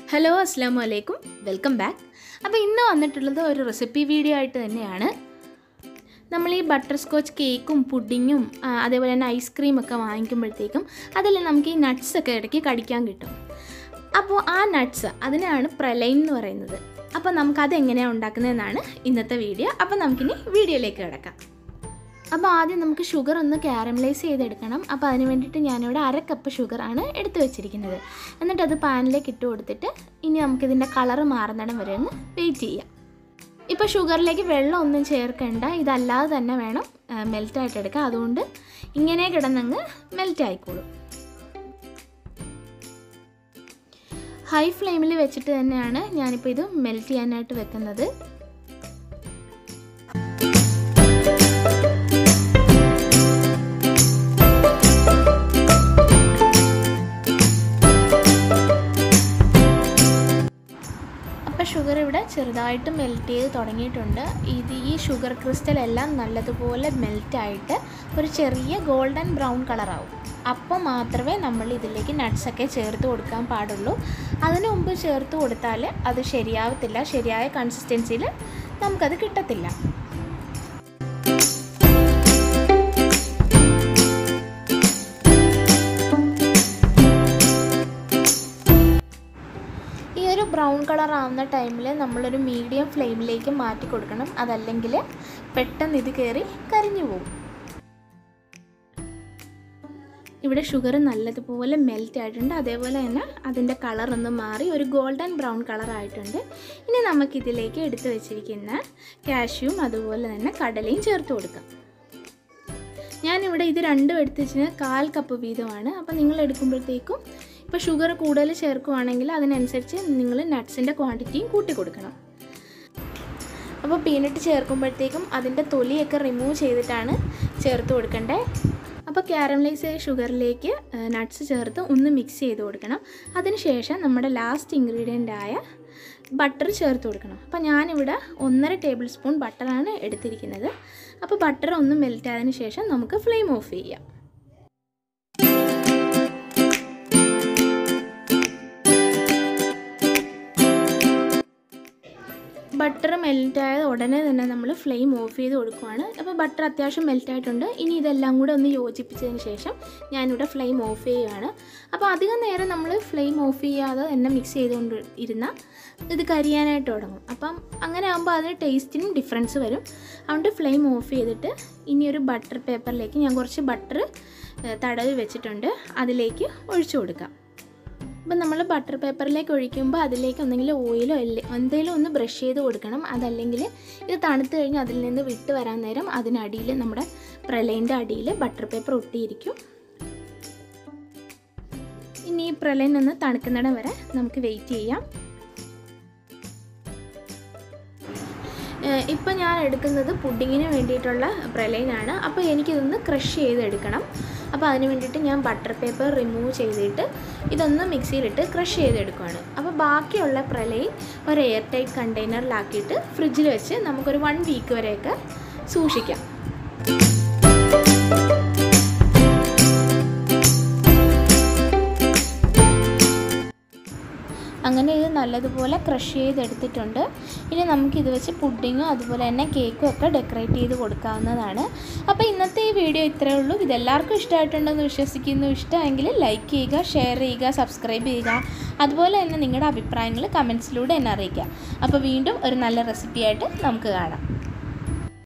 hello അസ്സാം വലൈക്കും welcome back അപ്പോൾ ഇന്ന് വന്നിട്ടുള്ളത് ഒരു റെസിപ്പി വീഡിയോ ആയിട്ട് തന്നെയാണ് നമ്മൾ ഈ ബട്ടർ സ്കോച്ച് കേക്കും പുഡിങ്ങും ആ, അതേപോലെ തന്നെ ഐസ്ക്രീമൊക്കെ വാങ്ങിക്കുമ്പോഴത്തേക്കും അതിൽ നമുക്ക് ഈ nuts ഒക്കെ ഇടയ്ക്ക് കടിക്കാൻ കിട്ടും അപ്പോൾ ആ നട്ട്സ് അതിനാണ് പ്രലൈൻ എന്ന് പറയുന്നത് അപ്പോൾ നമുക്കത് എങ്ങനെയാണ് ഉണ്ടാക്കുന്നതെന്നാണ് ഇന്നത്തെ വീഡിയോ അപ്പോൾ നമുക്കിനി വീഡിയോയിലേക്ക് കിടക്കാം അപ്പോൾ ആദ്യം നമുക്ക് ഷുഗർ ഒന്ന് ക്യാരമലൈസ് ചെയ്തെടുക്കണം അപ്പോൾ അതിന് വേണ്ടിയിട്ട് ഞാനിവിടെ അര കപ്പ് ഷുഗറാണ് എടുത്തു വെച്ചിരിക്കുന്നത് എന്നിട്ട് അത് പാനിലേക്ക് ഇട്ട് കൊടുത്തിട്ട് ഇനി നമുക്കിതിൻ്റെ കളറ് മാറുന്നിടം വരെ ഒന്ന് വെയിറ്റ് ചെയ്യാം ഇപ്പോൾ ഷുഗറിലേക്ക് വെള്ളം ഒന്നും ചേർക്കേണ്ട ഇതല്ലാതെ തന്നെ വേണം മെൽറ്റായിട്ട് എടുക്കുക അതുകൊണ്ട് ഇങ്ങനെ കിടന്നങ്ങ് മെൽറ്റ് ആയിക്കോളും ഹൈ ഫ്ലെയിമിൽ വെച്ചിട്ട് തന്നെയാണ് ഞാനിപ്പോൾ ഇത് മെൽറ്റ് ചെയ്യാനായിട്ട് വെക്കുന്നത് അപ്പോൾ ഷുഗർ ഇവിടെ ചെറുതായിട്ട് മെൽറ്റ് ചെയ്ത് തുടങ്ങിയിട്ടുണ്ട് ഇത് ഈ ഷുഗർ ക്രിസ്റ്റൽ എല്ലാം നല്ലതുപോലെ മെൽറ്റായിട്ട് ഒരു ചെറിയ ഗോൾഡൻ ബ്രൗൺ കളറാവും അപ്പോൾ മാത്രമേ നമ്മൾ ഇതിലേക്ക് നട്ട്സൊക്കെ ചേർത്ത് കൊടുക്കാൻ പാടുള്ളൂ അതിനു മുമ്പ് ചേർത്ത് കൊടുത്താൽ അത് ശരിയാവത്തില്ല ശരിയായ കൺസിസ്റ്റൻസിയിൽ നമുക്കത് കിട്ടത്തില്ല ഈ ഒരു ബ്രൗൺ കളർ ആവുന്ന ടൈമിൽ നമ്മളൊരു മീഡിയം ഫ്ലെയിമിലേക്ക് മാറ്റി കൊടുക്കണം അതല്ലെങ്കിൽ പെട്ടെന്ന് ഇത് കയറി കരിഞ്ഞു പോകും ഇവിടെ ഷുഗർ നല്ലതുപോലെ മെൽറ്റ് ആയിട്ടുണ്ട് അതേപോലെ തന്നെ അതിൻ്റെ കളർ ഒന്ന് മാറി ഒരു ഗോൾഡൻ ബ്രൗൺ കളർ ആയിട്ടുണ്ട് ഇനി നമുക്കിതിലേക്ക് എടുത്തു വെച്ചിരിക്കുന്ന കാഷ്യൂം അതുപോലെ തന്നെ കടലയും ചേർത്ത് കൊടുക്കാം ഞാനിവിടെ ഇത് രണ്ടും എടുത്ത് വെച്ചാൽ കാൽ കപ്പ് വീതമാണ് അപ്പോൾ നിങ്ങൾ എടുക്കുമ്പോഴത്തേക്കും ഇപ്പോൾ ഷുഗർ കൂടുതൽ ചേർക്കുവാണെങ്കിൽ അതിനനുസരിച്ച് നിങ്ങൾ നട്ട്സിൻ്റെ ക്വാണ്ടിറ്റിയും കൂട്ടി കൊടുക്കണം അപ്പോൾ പീനട്ട് ചേർക്കുമ്പോഴത്തേക്കും അതിൻ്റെ തൊലിയൊക്കെ റിമൂവ് ചെയ്തിട്ടാണ് ചേർത്ത് കൊടുക്കേണ്ടത് അപ്പോൾ ക്യാരമലൈസ് ചെയ്ത ഷുഗറിലേക്ക് നട്ട്സ് ചേർത്ത് ഒന്ന് മിക്സ് ചെയ്ത് കൊടുക്കണം അതിനുശേഷം നമ്മുടെ ലാസ്റ്റ് ഇൻഗ്രീഡിയൻ്റ് ആയ ബട്ടർ ചേർത്ത് കൊടുക്കണം അപ്പോൾ ഞാനിവിടെ ഒന്നര ടേബിൾ സ്പൂൺ ബട്ടറാണ് എടുത്തിരിക്കുന്നത് അപ്പോൾ ബട്ടർ ഒന്ന് മെൽറ്റ് ആയതിനു ശേഷം നമുക്ക് ഫ്ലെയിം ഓഫ് ചെയ്യാം ബട്ടർ മെൽറ്റ് ആയ ഉടനെ തന്നെ നമ്മൾ ഫ്ലെയിം ഓഫ് ചെയ്ത് കൊടുക്കുവാണ് അപ്പോൾ ബട്ടർ അത്യാവശ്യം മെൽറ്റ് ആയിട്ടുണ്ട് ഇനി ഇതെല്ലാം കൂടെ ഒന്ന് യോജിപ്പിച്ചതിന് ശേഷം ഞാനിവിടെ ഫ്ലെയിം ഓഫ് ചെയ്യുകയാണ് അപ്പോൾ അധികം നേരം നമ്മൾ ഫ്ലെയിം ഓഫ് ചെയ്യാതെ തന്നെ മിക്സ് ചെയ്തുകൊണ്ട് ഇരുന്നാൽ ഇത് കരിയാനായിട്ട് തുടങ്ങും അപ്പം അങ്ങനെ ആകുമ്പോൾ അതിന് ടേസ്റ്റിനും ഡിഫറൻസ് വരും അതുകൊണ്ട് ഫ്ലെയിം ഓഫ് ചെയ്തിട്ട് ഇനി ഒരു ബട്ടർ പേപ്പറിലേക്ക് ഞാൻ കുറച്ച് ബട്ടർ തടവി വെച്ചിട്ടുണ്ട് അതിലേക്ക് ഒഴിച്ചു കൊടുക്കാം അപ്പം നമ്മൾ ബട്ടർ പേപ്പറിലേക്ക് ഒഴിക്കുമ്പോൾ അതിലേക്ക് ഒന്നെങ്കിൽ ഓയിലോ അല്ലെ എന്തെങ്കിലും ഒന്ന് ബ്രഷ് ചെയ്ത് കൊടുക്കണം അതല്ലെങ്കിൽ ഇത് തണുത്ത് കഴിഞ്ഞ് അതിൽ നിന്ന് വിട്ട് വരാൻ നേരം അതിനടിയിൽ നമ്മുടെ പ്രളയൻ്റെ അടിയിൽ ബട്ടർ പേപ്പർ ഒട്ടിയിരിക്കും ഇനി ഈ പ്രളയൻ ഒന്ന് തണുക്കുന്നിടം വരെ നമുക്ക് വെയിറ്റ് ചെയ്യാം ഇപ്പം ഞാൻ എടുക്കുന്നത് പുഡിങ്ങിന് വേണ്ടിയിട്ടുള്ള പ്രലൈനാണ് അപ്പോൾ എനിക്കിതൊന്ന് ക്രഷ് ചെയ്തെടുക്കണം അപ്പോൾ അതിന് വേണ്ടിയിട്ട് ഞാൻ ബട്ടർ പേപ്പർ റിമൂവ് ചെയ്തിട്ട് ഇതൊന്ന് മിക്സിയിലിട്ട് ക്രഷ് ചെയ്തെടുക്കുകയാണ് അപ്പോൾ ബാക്കിയുള്ള പ്രലൈൻ ഒരു എയർ ടൈറ്റ് കണ്ടെയ്നറിലാക്കിയിട്ട് ഫ്രിഡ്ജിൽ വെച്ച് നമുക്കൊരു വൺ വീക്ക് വരെയൊക്കെ സൂക്ഷിക്കാം അങ്ങനെ ഇത് നല്ലതുപോലെ ക്രഷ് ചെയ്തെടുത്തിട്ടുണ്ട് ഇനി നമുക്കിത് വെച്ച് പുഡിങ്ങും അതുപോലെ തന്നെ കേക്കും ഒക്കെ ഡെക്കറേറ്റ് ചെയ്ത് കൊടുക്കാവുന്നതാണ് അപ്പോൾ ഇന്നത്തെ ഈ വീഡിയോ ഇത്രയേ ഉള്ളൂ ഇതെല്ലാവർക്കും ഇഷ്ടമായിട്ടുണ്ടെന്ന് വിശ്വസിക്കുന്നു ഇഷ്ടമെങ്കിൽ ലൈക്ക് ചെയ്യുക ഷെയർ ചെയ്യുക സബ്സ്ക്രൈബ് ചെയ്യുക അതുപോലെ തന്നെ നിങ്ങളുടെ അഭിപ്രായങ്ങൾ കമൻസിലൂടെ എന്നെ അറിയിക്കുക അപ്പോൾ വീണ്ടും ഒരു നല്ല റെസിപ്പിയായിട്ട് നമുക്ക് കാണാം